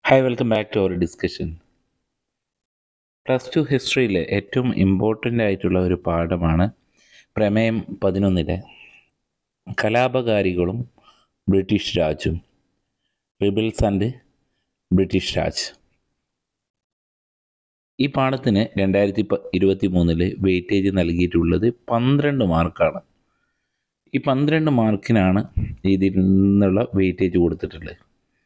hi welcome back to our discussion plus two ഹിസ്റ്ററിയിലെ ഏറ്റവും important ആയിട്ടുള്ള ഒരു പാഠമാണ് പ്രമേയം പതിനൊന്നിലെ കലാപകാരികളും ബ്രിട്ടീഷ് രാജും റിബിൾസ് ആൻഡ് ബ്രിട്ടീഷ് രാജ് ഈ പാഠത്തിന് രണ്ടായിരത്തി പ ഇരുപത്തി മൂന്നില് വെയിറ്റേജ് നൽകിയിട്ടുള്ളത് പന്ത്രണ്ട് മാർക്കാണ് ഈ പന്ത്രണ്ട് മാർക്കിനാണ് ഇതിൽ നിന്നുള്ള വെയിറ്റേജ് കൊടുത്തിട്ടുള്ളത്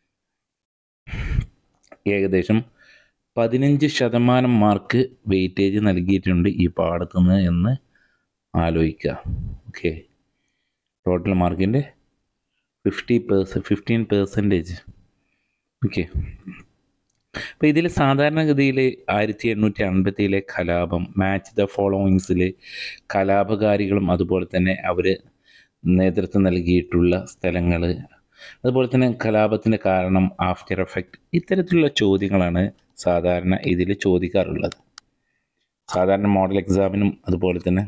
ഏകദേശം പതിനഞ്ച് ശതമാനം മാർക്ക് വെയിറ്റേജ് നൽകിയിട്ടുണ്ട് ഈ പാടത്തുനിന്ന് എന്ന് ആലോചിക്കുക ഓക്കെ ടോട്ടൽ മാർക്കിൻ്റെ ഫിഫ്റ്റി പേഴ്സ ഫിഫ്റ്റീൻ പേഴ്സൻറ്റേജ് ഓക്കെ അപ്പോൾ ഇതിൽ സാധാരണഗതിയിൽ ആയിരത്തി എണ്ണൂറ്റി അൻപത്തിയിലെ കലാപം മാച്ച് ദ ഫോളോയിങ്സിൽ കലാപകാരികളും അതുപോലെ തന്നെ അവർ നേതൃത്വം നൽകിയിട്ടുള്ള സ്ഥലങ്ങൾ അതുപോലെ തന്നെ കലാപത്തിൻ്റെ കാരണം ആഫ്റ്റർ എഫക്റ്റ് ഇത്തരത്തിലുള്ള ചോദ്യങ്ങളാണ് സാധാരണ ഇതിൽ ചോദിക്കാറുള്ളത് സാധാരണ മോഡൽ എക്സാമിനും അതുപോലെ തന്നെ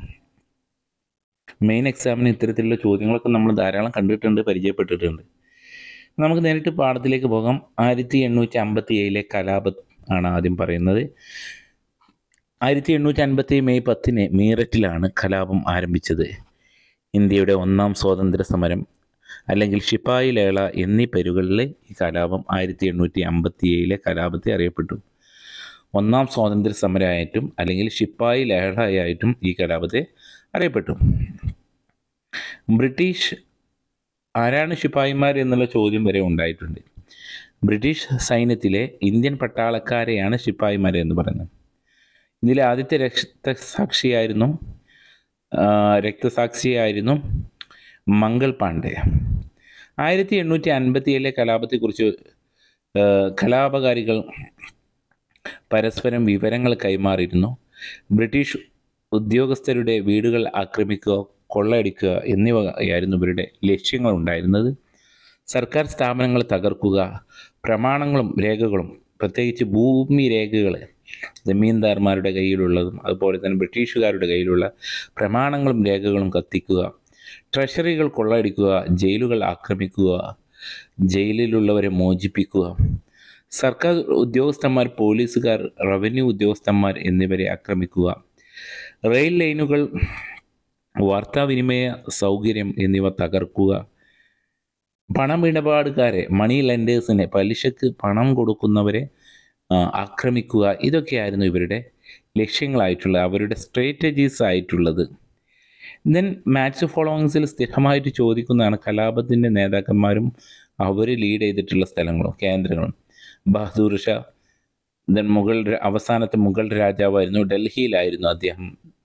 മെയിൻ എക്സാമിനും ഇത്തരത്തിലുള്ള ചോദ്യങ്ങളൊക്കെ നമ്മൾ ധാരാളം കണ്ടിട്ടുണ്ട് പരിചയപ്പെട്ടിട്ടുണ്ട് നമുക്ക് നേരിട്ട് പാഠത്തിലേക്ക് പോകാം ആയിരത്തി എണ്ണൂറ്റി അമ്പത്തി ഏഴിലെ കലാപം ആണ് ആദ്യം പറയുന്നത് ആയിരത്തി എണ്ണൂറ്റി അൻപത്തി മെയ് പത്തിന് മീററ്റിലാണ് കലാപം ആരംഭിച്ചത് ഇന്ത്യയുടെ ഒന്നാം സ്വാതന്ത്ര്യ സമരം അല്ലെങ്കിൽ ഷിപ്പായി ലേള എന്നീ പേരുകളിൽ ഈ കലാപം ആയിരത്തി എണ്ണൂറ്റി അമ്പത്തി ഏഴിലെ കലാപത്തെ അറിയപ്പെട്ടു ഒന്നാം സ്വാതന്ത്ര്യ സമരമായിട്ടും അല്ലെങ്കിൽ ഷിപ്പായി ലേളയായിട്ടും ഈ കലാപത്തെ അറിയപ്പെട്ടു ബ്രിട്ടീഷ് ആരാണ് ശിപ്പായിമാർ എന്നുള്ള ചോദ്യം വരെ ഉണ്ടായിട്ടുണ്ട് ബ്രിട്ടീഷ് സൈന്യത്തിലെ ഇന്ത്യൻ പട്ടാളക്കാരെയാണ് ശിപ്പായിമാർ എന്ന് പറയുന്നത് ഇതിലെ ആദ്യത്തെ രക്തസാക്ഷിയായിരുന്നു രക്തസാക്ഷിയായിരുന്നു മംഗൾ പാണ്ഡെ ആയിരത്തി എണ്ണൂറ്റി അൻപത്തി ഏഴിലെ കലാപത്തെക്കുറിച്ച് കലാപകാരികൾ പരസ്പരം വിവരങ്ങൾ കൈമാറിയിരുന്നു ബ്രിട്ടീഷ് ഉദ്യോഗസ്ഥരുടെ വീടുകൾ ആക്രമിക്കുക കൊള്ളയടിക്കുക എന്നിവയായിരുന്നു ഇവരുടെ ലക്ഷ്യങ്ങൾ ഉണ്ടായിരുന്നത് സർക്കാർ സ്ഥാപനങ്ങൾ തകർക്കുക പ്രമാണങ്ങളും രേഖകളും പ്രത്യേകിച്ച് ഭൂമി രേഖകൾ ജമീന്ദാർമാരുടെ കയ്യിലുള്ളതും അതുപോലെ തന്നെ ബ്രിട്ടീഷുകാരുടെ കയ്യിലുള്ള പ്രമാണങ്ങളും രേഖകളും കത്തിക്കുക ട്രഷറികൾ കൊള്ളയടിക്കുക ജയിലുകൾ ആക്രമിക്കുക ജയിലിലുള്ളവരെ മോചിപ്പിക്കുക സർക്കാർ ഉദ്യോഗസ്ഥന്മാർ പോലീസുകാർ റവന്യൂ ഉദ്യോഗസ്ഥന്മാർ എന്നിവരെ ആക്രമിക്കുക റെയിൽ ലൈനുകൾ വാർത്താവിനിമയ സൗകര്യം എന്നിവ തകർക്കുക പണമിടപാടുകാരെ മണി ലെൻഡേഴ്സിനെ പലിശക്ക് പണം കൊടുക്കുന്നവരെ ആക്രമിക്കുക ഇതൊക്കെയായിരുന്നു ഇവരുടെ ലക്ഷ്യങ്ങളായിട്ടുള്ള അവരുടെ സ്ട്രാറ്റജീസ് ആയിട്ടുള്ളത് ദെൻ മാച്ച് ഫോളോയിങ്സിൽ സ്ഥിരമായിട്ട് ചോദിക്കുന്നതാണ് കലാപത്തിൻ്റെ നേതാക്കന്മാരും അവർ ലീഡ് ചെയ്തിട്ടുള്ള സ്ഥലങ്ങളും കേന്ദ്രങ്ങളും ബഹദൂർ ഷാ ദെൻ മുഗൾ അവസാനത്തെ മുഗൾ രാജാവായിരുന്നു ഡൽഹിയിലായിരുന്നു അദ്ദേഹം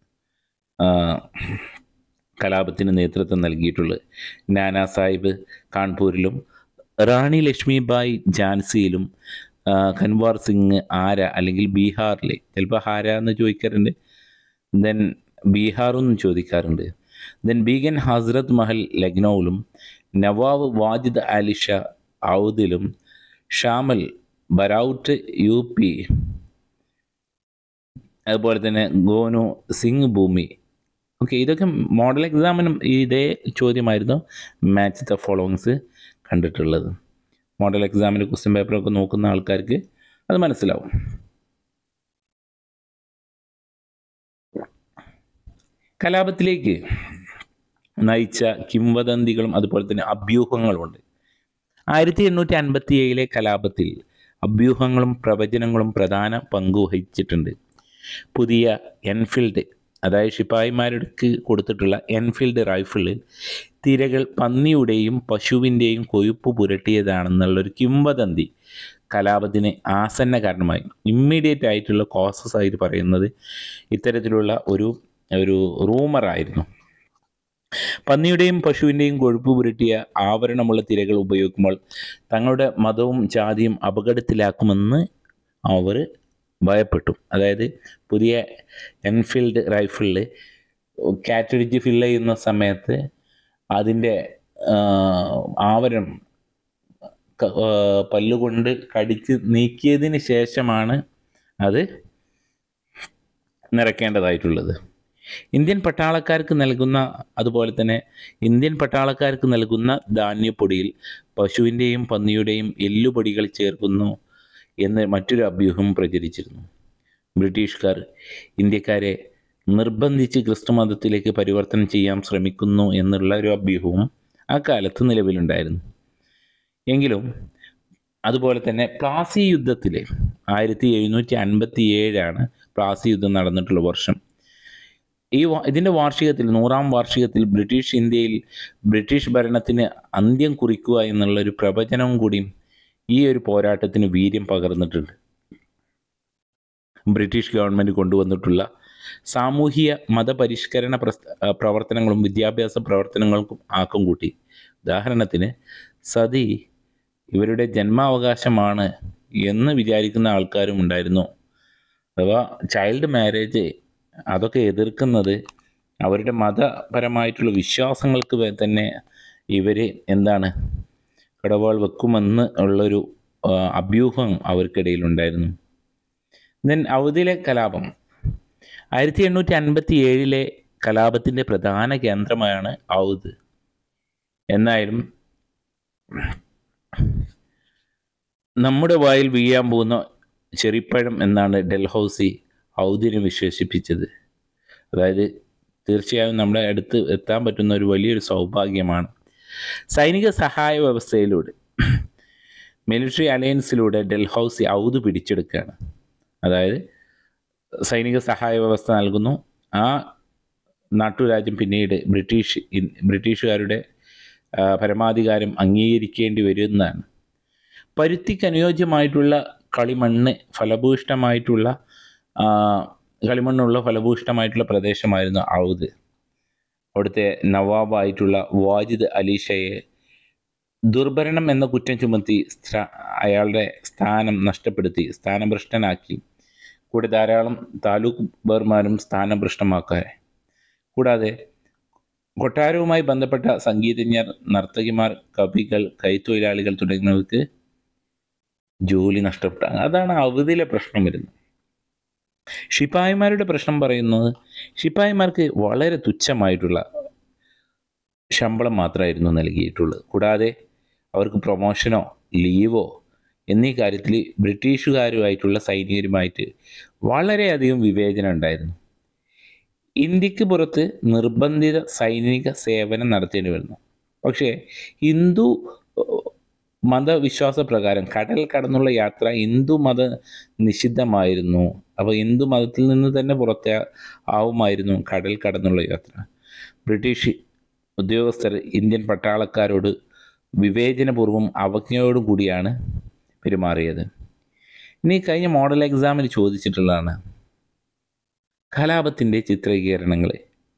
കലാപത്തിന് നേതൃത്വം നൽകിയിട്ടുള്ളത് നാനാ സാഹിബ് കാൺപൂരിലും റാണി ലക്ഷ്മിബായി ഝാൻസിയിലും ഖൻവാർ സിംഗ് ആര അല്ലെങ്കിൽ ബീഹാറിൽ ചിലപ്പോൾ ഹാര എന്ന് ചോദിക്കാറുണ്ട് ദെൻ ബീഹാറെന്നും ചോദിക്കാറുണ്ട് ദെൻ ബീഗൻ ഹസ്രത് മഹൽ ലക്നൌവിലും നവാബ് വാജിദ് അലിഷ ഔദിലും ഷാമൽ ബറൌട്ട് യു പി അതുപോലെ തന്നെ ഗോനു സിംഗ് ഭൂമി ഓക്കെ ഇതൊക്കെ മോഡൽ എക്സാമിനും ഇതേ ചോദ്യമായിരുന്നു മാച്ച് ദ ഫോളോയിങ്സ് കണ്ടിട്ടുള്ളത് മോഡൽ എക്സാമിന് ക്വസ്റ്റ്യൻ പേപ്പറൊക്കെ നോക്കുന്ന ആൾക്കാർക്ക് അത് മനസ്സിലാവും കലാപത്തിലേക്ക് നയിച്ച കിംവദന്തികളും അതുപോലെ തന്നെ അഭ്യൂഹങ്ങളുമുണ്ട് ആയിരത്തി എണ്ണൂറ്റി അൻപത്തി ഏഴിലെ കലാപത്തിൽ അഭ്യൂഹങ്ങളും പ്രവചനങ്ങളും പ്രധാന പങ്ക് വഹിച്ചിട്ടുണ്ട് പുതിയ എൻഫീൽഡ് അതായത് ശിപ്പായിമാർക്ക് കൊടുത്തിട്ടുള്ള എൻഫീൽഡ് റൈഫിളിൽ തിരകൾ പന്നിയുടെയും പശുവിൻ്റെയും കൊഴുപ്പ് പുരട്ടിയതാണെന്നുള്ളൊരു കിംവദന്തി കലാപത്തിന് ആസന്ന കാരണമായി ഇമ്മീഡിയറ്റ് ആയിട്ടുള്ള കോസസ് ആയിട്ട് പറയുന്നത് ഇത്തരത്തിലുള്ള ഒരു ഒരു റൂമറായിരുന്നു പന്നിയുടെയും പശുവിൻ്റെയും കൊഴുപ്പ് പുരട്ടിയ ആവരണമുള്ള തിരകൾ ഉപയോഗിക്കുമ്പോൾ തങ്ങളുടെ മതവും ജാതിയും അപകടത്തിലാക്കുമെന്ന് അവർ ഭയപ്പെട്ടു അതായത് പുതിയ എൻഫീൽഡ് റൈഫിളിൽ കാറ്റടിച്ച് ഫില്ല് ചെയ്യുന്ന സമയത്ത് അതിൻ്റെ ആവരണം പല്ലുകൊണ്ട് കടിച്ച് നീക്കിയതിന് ശേഷമാണ് അത് നിറയ്ക്കേണ്ടതായിട്ടുള്ളത് ഇന്ത്യൻ പട്ടാളക്കാർക്ക് നൽകുന്ന അതുപോലെ തന്നെ ഇന്ത്യൻ പട്ടാളക്കാർക്ക് നൽകുന്ന ധാന്യപ്പൊടിയിൽ പശുവിൻ്റെയും പന്നിയുടെയും എല്ലുപൊടികൾ ചേർക്കുന്നു എന്ന് മറ്റൊരു അഭ്യൂഹം പ്രചരിച്ചിരുന്നു ബ്രിട്ടീഷുകാർ ഇന്ത്യക്കാരെ നിർബന്ധിച്ച് ക്രിസ്തു മതത്തിലേക്ക് പരിവർത്തനം ചെയ്യാൻ ശ്രമിക്കുന്നു എന്നുള്ള ഒരു അഭ്യൂഹവും ആ കാലത്ത് നിലവിലുണ്ടായിരുന്നു എങ്കിലും അതുപോലെ തന്നെ പ്ലാസി യുദ്ധത്തിൽ ആയിരത്തി എഴുന്നൂറ്റി അൻപത്തി ഏഴാണ് പ്ലാസി യുദ്ധം നടന്നിട്ടുള്ള വർഷം ഈ വാ- ഇതിൻ്റെ വാർഷികത്തിൽ നൂറാം വാർഷികത്തിൽ ബ്രിട്ടീഷ് ഇന്ത്യയിൽ ബ്രിട്ടീഷ് ഭരണത്തിന് അന്ത്യം കുറിക്കുക എന്നുള്ള ഒരു പ്രവചനവും കൂടിയും ഈ ഒരു പോരാട്ടത്തിന് വീര്യം പകർന്നിട്ടുണ്ട് ബ്രിട്ടീഷ് ഗവൺമെൻറ് കൊണ്ടുവന്നിട്ടുള്ള സാമൂഹിക മതപരിഷ്കരണ പ്രസ് ആ, പ്രവർത്തനങ്ങളും വിദ്യാഭ്യാസ പ്രവർത്തനങ്ങൾക്കും ആക്കം കൂട്ടി ഉദാഹരണത്തിന് സതി ഇവരുടെ ജന്മാവകാശമാണ് എന്ന് വിചാരിക്കുന്ന ആൾക്കാരും ഉണ്ടായിരുന്നു അഥവാ ചൈൽഡ് മാരേജ് അതൊക്കെ എതിർക്കുന്നത് അവരുടെ മതപരമായിട്ടുള്ള വിശ്വാസങ്ങൾക്ക് വേ- തന്നെ ഇവർ എന്താണ് കടവാൾ വെക്കുമെന്ന് ഉള്ളൊരു ആ, അഭ്യൂഹം അവർക്കിടയിലുണ്ടായിരുന്നു ദെൻ ഔദിലെ കലാപം ആയിരത്തി എണ്ണൂറ്റി അൻപത്തി ഏഴിലെ കലാപത്തിൻ്റെ പ്രധാന കേന്ദ്രമാണ് ഔദ് എന്നാലും നമ്മുടെ വായിൽ വീഴാൻ പോകുന്ന ചെറിപ്പഴം എന്നാണ് ഡൽഹൌസി ഔദിനെ വിശേഷിപ്പിച്ചത് അതായത് തീർച്ചയായും നമ്മുടെ അടുത്ത് എത്താൻ പറ്റുന്ന ഒരു വലിയൊരു സൗഭാഗ്യമാണ് സൈനിക സഹായ വ്യവസ്ഥയിലൂടെ മിലിറ്ററി അലയൻസിലൂടെ ഡൽഹൌസി ഔദ് പിടിച്ചെടുക്കുകയാണ് അതായത് സൈനിക സഹായ വ്യവസ്ഥ നൽകുന്നു ആ നാട്ടുരാജ്യം പിന്നീട് ബ്രിട്ടീഷ് ഇൻ- ബ്രിട്ടീഷുകാരുടെ ആ, പരമാധികാരം അംഗീകരിക്കേണ്ടി വരുന്നതാണ് പരുത്തിക്ക് അനുയോജ്യമായിട്ടുള്ള കളിമണ്ണ് ഫലഭൂയിഷ്ടമായിട്ടുള്ള ആ, കളിമണ്ണുള്ള ഫലഭൂയിഷ്ടമായിട്ടുള്ള പ്രദേശമായിരുന്നു ഔദ് അവിടുത്തെ നവാബായിട്ടുള്ള വാജിദ് അലീഷയെ ദുർഭരണം എന്ന കുറ്റം ചുമത്തി സ്ത്ര- അയാളുടെ സ്ഥാനം നഷ്ടപ്പെടുത്തി സ്ഥാനഭ്രഷ്ടനാക്കി കൂടെ ധാരാളം താലൂക്ക് ബർമാരും സ്ഥാനഭ്രഷ്ടമാക്കാൻ കൂടാതെ കൊട്ടാരവുമായി ബന്ധപ്പെട്ട സംഗീതജ്ഞർ നർത്തകിമാർ കവികൾ കൈത്തൊഴിലാളികൾ തുടങ്ങിയവർക്ക് ജോലി നഷ്ടപ്പെട്ട അതാണ് അവധിയിലെ പ്രശ്നം വരുന്നത് ശിപ്പായിമാരുടെ പ്രശ്നം പറയുന്നത് ശിപ്പായിമാർക്ക് വളരെ തുച്ഛമായിട്ടുള്ള ശമ്പളം മാത്രമായിരുന്നു നൽകിയിട്ടുള്ളത് കൂടാതെ അവർക്ക് പ്രൊമോഷനോ ലീവോ എന്നീ കാര്യത്തിൽ ബ്രിട്ടീഷുകാരുമായിട്ടുള്ള സൈനികരുമായിട്ട് വളരെയധികം വിവേചനം ഉണ്ടായിരുന്നു ഇന്ത്യക്ക് പുറത്ത് നിർബന്ധിത സൈനിക സേവനം നടത്തേണ്ടി വരുന്നു പക്ഷേ ഹിന്ദു ഏഹ്, മതവിശ്വാസ പ്രകാരം കടൽ കടന്നുള്ള യാത്ര ഹിന്ദു മത നിഷിദ്ധമായിരുന്നു അപ്പോൾ ഹിന്ദു മതത്തിൽ നിന്ന് തന്നെ പുറത്തെ ആവുമായിരുന്നു കടൽ കടന്നുള്ള യാത്ര ബ്രിട്ടീഷ് ഉദ്യോഗസ്ഥർ ഇന്ത്യൻ പട്ടാളക്കാരോട് വിവേചനപൂർവ്വം അവജ്ഞയോടും കൂടിയാണ് പെരുമാറിയത് ഇനി കഴിഞ്ഞ മോഡൽ എക്സാമിന് ചോദിച്ചിട്ടുള്ളതാണ് കലാപത്തിൻ്റെ ചിത്രീകരണങ്ങൾ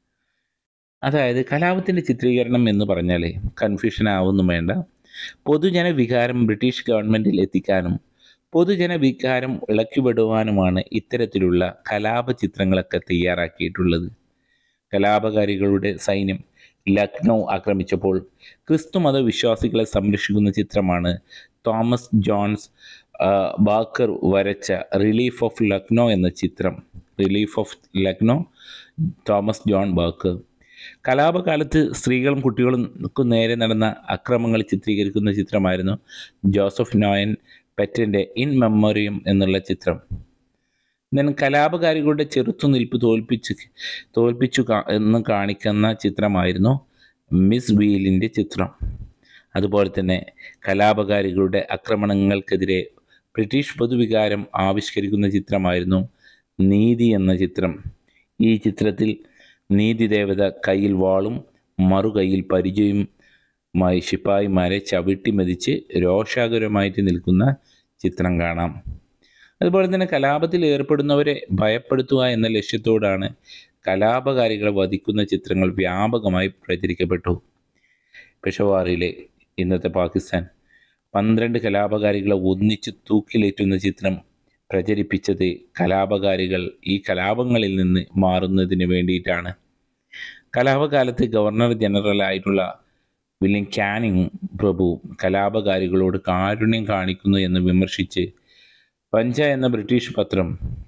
അതായത് കലാപത്തിൻ്റെ ചിത്രീകരണം എന്ന് പറഞ്ഞാൽ കൺഫ്യൂഷൻ ആവുന്നും വേണ്ട പൊതുജന വികാരം ബ്രിട്ടീഷ് ഗവൺമെൻറ്റിൽ എത്തിക്കാനും പൊതുജന വികാരം ഇളക്കിവിടുവാനുമാണ് ഇത്തരത്തിലുള്ള കലാപ ചിത്രങ്ങളൊക്കെ തയ്യാറാക്കിയിട്ടുള്ളത് കലാപകാരികളുടെ സൈന്യം ലക്നൗ ആക്രമിച്ചപ്പോൾ ക്രിസ്തുമത വിശ്വാസികളെ സംരക്ഷിക്കുന്ന ചിത്രമാണ് തോമസ് ജോൺസ് ആ, ബാക്കർ വരച്ച റിലീഫ് ഓഫ് ലക്നോ എന്ന ചിത്രം relief of Lucknow Thomas John Barker കലാപകാലത്ത് സ്ത്രീകളും കുട്ടികൾക്കും നേരെ നടന്ന അക്രമങ്ങൾ ചിത്രീകരിക്കുന്ന ചിത്രമായിരുന്നു ജോസഫ് നോയൻ പെറ്റൻ്റെ ഇൻ മെമ്മോറിയം എന്നുള്ള ചിത്രം ദെൻ കലാപകാരികളുടെ ചെറുത്തുനിൽപ്പ് തോൽപ്പിച്ച് തോൽപ്പിച്ചു കാ എന്ന് കാണിക്കുന്ന ചിത്രമായിരുന്നു മിസ് വീലിൻ്റെ ചിത്രം അതുപോലെ തന്നെ കലാപകാരികളുടെ ആക്രമണങ്ങൾക്കെതിരെ ബ്രിട്ടീഷ് പൊതുവികാരം ആവിഷ്കരിക്കുന്ന ചിത്രമായിരുന്നു നീതി എന്ന ചിത്രം ഈ ചിത്രത്തിൽ നീതി ദേവത കയ്യിൽ വാളും മറുകൈയിൽ പരിചയവുമായി ശിപ്പായിമാരെ ചവിട്ടി മതിച്ച് രോഷാകുരമായിട്ട് നിൽക്കുന്ന ചിത്രം കാണാം അതുപോലെ തന്നെ കലാപത്തിൽ ഏർപ്പെടുന്നവരെ ഭയപ്പെടുത്തുക എന്ന ലക്ഷ്യത്തോടാണ് കലാപകാരികളെ വധിക്കുന്ന ചിത്രങ്ങൾ വ്യാപകമായി പ്രചരിക്കപ്പെട്ടു പെഷവാറിലെ ഇന്നത്തെ പാകിസ്ഥാൻ പന്ത്രണ്ട് കലാപകാരികളെ ഒന്നിച്ച് തൂക്കിലേറ്റുന്ന ചിത്രം പ്രചരിപ്പിച്ചത് കലാപകാരികൾ ഈ കലാപങ്ങളിൽ നിന്ന് മാറുന്നതിന് വേണ്ടിയിട്ടാണ് കലാപകാലത്ത് ഗവർണർ ജനറൽ ആയിട്ടുള്ള വില്യം കാനിങ് പ്രഭു കലാപകാരികളോട് കാരുണ്യം കാണിക്കുന്നു എന്ന് വിമർശിച്ച് പഞ്ച എന്ന ബ്രിട്ടീഷ് പത്രം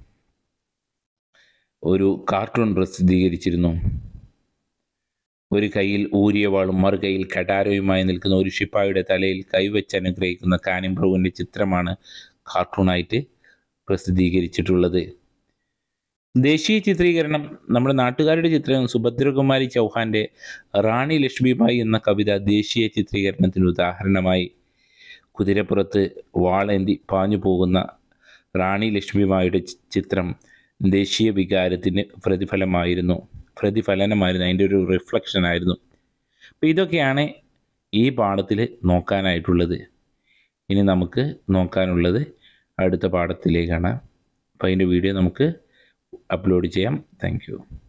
ഒരു കാർട്ടൂൺ പ്രസിദ്ധീകരിച്ചിരുന്നു ഒരു കയ്യിൽ ഊരിയ വാളും മറു കയ്യിൽ കടാരയുമായി നിൽക്കുന്ന ഒരു ശിപ്പായുടെ തലയിൽ കൈവച്ച് അനുഗ്രഹിക്കുന്ന കാനിം പ്രഭുവിൻ്റെ ചിത്രമാണ് കാർട്ടൂണായിട്ട് പ്രസിദ്ധീകരിച്ചിട്ടുള്ളത് ദേശീയ ചിത്രീകരണം നമ്മുടെ നാട്ടുകാരുടെ ചിത്രം സുഭദ്രകുമാരി ചൗഹാന്റെ റാണി ലക്ഷ്മിബായി എന്ന കവിത ദേശീയ ചിത്രീകരണത്തിന് ഉദാഹരണമായി കുതിരപ്പുറത്ത് വാളേന്തി പാഞ്ഞു പോകുന്ന റാണി ലക്ഷ്മിബായിയുടെ ചി- ചിത്രം ദേശീയ വികാരത്തിന് പ്രതിഫലമായിരുന്നു പ്രതിഫലനമായിരുന്നു അതിൻ്റെ ഒരു റിഫ്ലക്ഷൻ ആയിരുന്നു അപ്പോൾ ഇതൊക്കെയാണ് ഈ പാഠത്തിൽ നോക്കാനായിട്ടുള്ളത് ഇനി നമുക്ക് നോക്കാനുള്ളത് അടുത്ത പാഠത്തിലേക്കാണ് അപ്പോൾ അതിൻ്റെ വീഡിയോ നമുക്ക് അപ്ലോഡ് ചെയ്യാം താങ്ക്